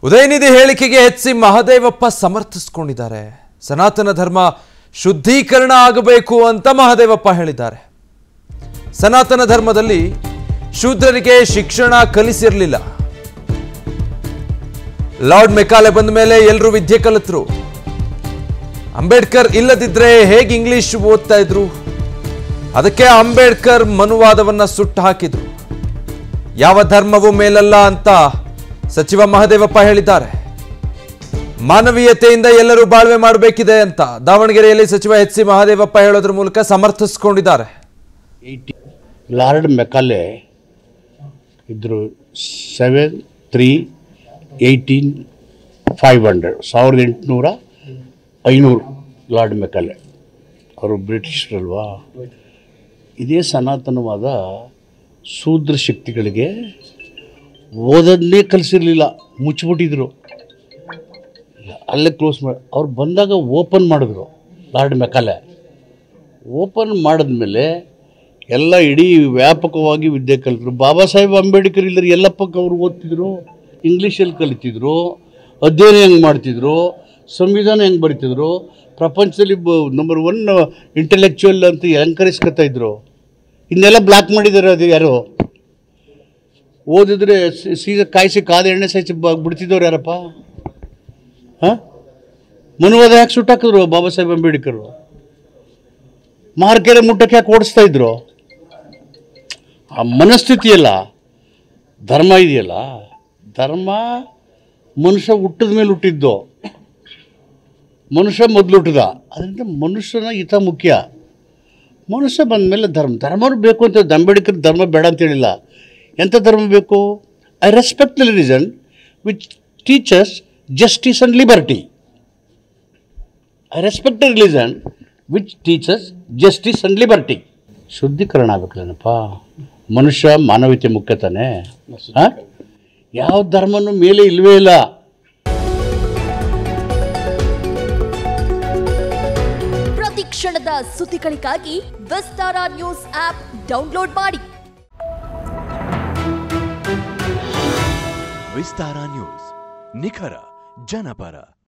ಉದಯನಿಧಿ ಹೇಳಿಕೆಗೆ H C Mahadevappa ಸಮರ್ಥಿಸಿಕೊಂಡಿದ್ದಾರೆ ಸನಾತನ ಧರ್ಮ ಶುದ್ಧೀಕರಣ ಆಗಬೇಕು ಅಂತ ಮಹದೇವಪ್ಪ ಹೇಳಿದ್ದಾರೆ ಸನಾತನ ಧರ್ಮದಲ್ಲಿ ಶೂದ್ರರಿಗೆ ಶಿಕ್ಷಣ ಕಲಿಸಿರಲಿಲ್ಲ ಲಾರ್ಡ್ ಮೆಕಾಲೆ ಬಂದ ಮೇಲೆ ಎಲ್ಲರೂ ವಿದ್ಯೆ ಕಲಿತರು ಅಂಬೇಡ್ಕರ್ ಇಲ್ಲದಿದ್ರೆ ಹೇಗೆ ಇಂಗ್ಲಿಷ್ ಓದ್ತಾ ಇದ್ರು ಅದಕ್ಕೆ ಅಂಬೇಡ್ಕರ್ ಮನುವಾದವನ್ನ ಸುಟ್ಟು ಹಾಕಿದ್ರು ಯಾವ ಧರ್ಮವೂ ಮೇಲಲ್ಲ ಅಂತ ಸಚಿವ ಮಹದೇವಪ್ಪ ಹೇಳಿದ್ದಾರೆ ಮಾನವೀಯತೆಯಿಂದ ಎಲ್ಲರೂ ಬಾಳ್ವೆ ಮಾಡಬೇಕಿದೆ ಅಂತ ದಾವಣಗೆರೆಯಲ್ಲಿ ಸಚಿವ ಎಚ್ ಸಿ ಮಹದೇವಪ್ಪ ಹೇಳೋದ್ರ ಮೂಲಕ ಸಮರ್ಥಿಸಿಕೊಂಡಿದ್ದಾರೆ ಏಯ್ಟಿ ಲಾರ್ಡ್ ಮೆಕಾಲೆ ಇದ್ದರು seven three eighteen five hundred ಸಾವಿರದ ಎಂಟುನೂರ ಐನೂರು ಲಾರ್ಡ್ ಮೆಕಾಲೆ ಅವರು ಬ್ರಿಟಿಷರಲ್ವಾ ಇದೇ ಸನಾತನವಾದ ಶೂದ್ರ ಶಕ್ತಿಗಳಿಗೆ ಓದನ್ನೇ ಕಲಿಸಿರ್ಲಿಲ್ಲ ಮುಚ್ಚಿಬಿಟ್ಟಿದ್ರು ಅಲ್ಲೇ ಕ್ಲೋಸ್ ಮಾಡಿ ಅವ್ರು ಬಂದಾಗ ಓಪನ್ ಮಾಡಿದ್ರು ಲಾರ್ಡ್ ಮೆಕಾಲೆ ಓಪನ್ ಮಾಡಿದ್ಮೇಲೆ ಎಲ್ಲ ಇಡೀ ವ್ಯಾಪಕವಾಗಿ ವಿದ್ಯೆ ಕಲಿತರು ಬಾಬಾ ಸಾಹೇಬ್ ಅಂಬೇಡ್ಕರ್ ಇಲ್ಲದ್ರೆ ಎಲ್ಲಪ್ಪಕ್ಕೆ ಅವ್ರು ಓದ್ತಿದ್ರು ಇಂಗ್ಲೀಷಲ್ಲಿ ಕಲಿತಿದ್ರು ಅಧ್ಯಯನ ಹೆಂಗೆ ಮಾಡ್ತಿದ್ರು ಸಂವಿಧಾನ ಹೆಂಗೆ ಬರಿತಿದ್ರು ಪ್ರಪಂಚದಲ್ಲಿ ಬ ನಂಬರ್ ಒನ್ ಇಂಟೆಲೆಕ್ಚುಯಲ್ ಅಂತ ಅಲಂಕರಿಸ್ಕೊತಾ ಇದ್ರು ಇನ್ನೆಲ್ಲ ಬ್ಲಾಕ್ ಮಾಡಿದ್ದಾರೆ ಅದು ಯಾರು ಓದಿದ್ರೆ ಸಿ- ಸೀದಾ ಕಾಯಿಸಿ ಕಾದ ಎಣ್ಣೆ ಸಾಯಿಸಿ ಬ ಬಿಡ್ತಿದ್ದವ್ರು ಯಾರಪ್ಪ ಹಾಂ ಮನುವಾದ ಯಾಕೆ ಸುಟ್ಟಾಕಿದ್ರು ಬಾಬಾ ಸಾಹೇಬ್ ಅಂಬೇಡ್ಕರ್ ಮಾರ್ಕೆರೆ ಮುಟ್ಟಕ್ಕೆ ಯಾಕೆ ಓಡಿಸ್ತಾ ಇದ್ರು ಆ ಮನಸ್ಥಿತಿ ಅಲ್ಲ ಧರ್ಮ ಇದೆಯಲ್ಲ ಧರ್ಮ ಮನುಷ್ಯ ಹುಟ್ಟಿದ ಮೇಲೆ ಹುಟ್ಟಿದ್ದು ಮನುಷ್ಯ ಮೊದಲು ಹುಟ್ಟಿದ ಅದರಿಂದ ಮನುಷ್ಯನ ಹಿತ ಮುಖ್ಯ ಮನುಷ್ಯ ಬಂದ ಮೇಲೆ ಧರ್ಮ ಧರ್ಮ ಬೇಕು ಅಂತ ಅಂಬೇಡ್ಕರ್ ಧರ್ಮ ಬೇಡ ಅಂತ ಹೇಳಿಲ್ಲ ಎಂಥ ಧರ್ಮ ಬೇಕು I respect the religion which teachers justice and liberty I respect the religion which teachers justice and liberty ಶುದ್ಧೀಕರಣ ಆಗ್ಬೇಕಲ್ಲೇನಪ್ಪ ಮನುಷ್ಯ ಮಾನವೀಯತೆ ಮುಖ್ಯ ತಾನೆ ಆ? ಯಾವ ಧರ್ಮನೂ ಮೇಲೆ ಇಲ್ವೇ ಇಲ್ಲ ಪ್ರತಿ ಕ್ಷಣದ ಸುದ್ದಿಗಳಿಗಾಗಿ ವಿಸ್ತಾರ ನ್ಯೂಸ್ ಆಪ್ ಡೌನ್ಲೋಡ್ ಮಾಡಿ ವಿಸ್ತಾರ ನ್ಯೂಸ್ ನಿಖರ ಜನಪರ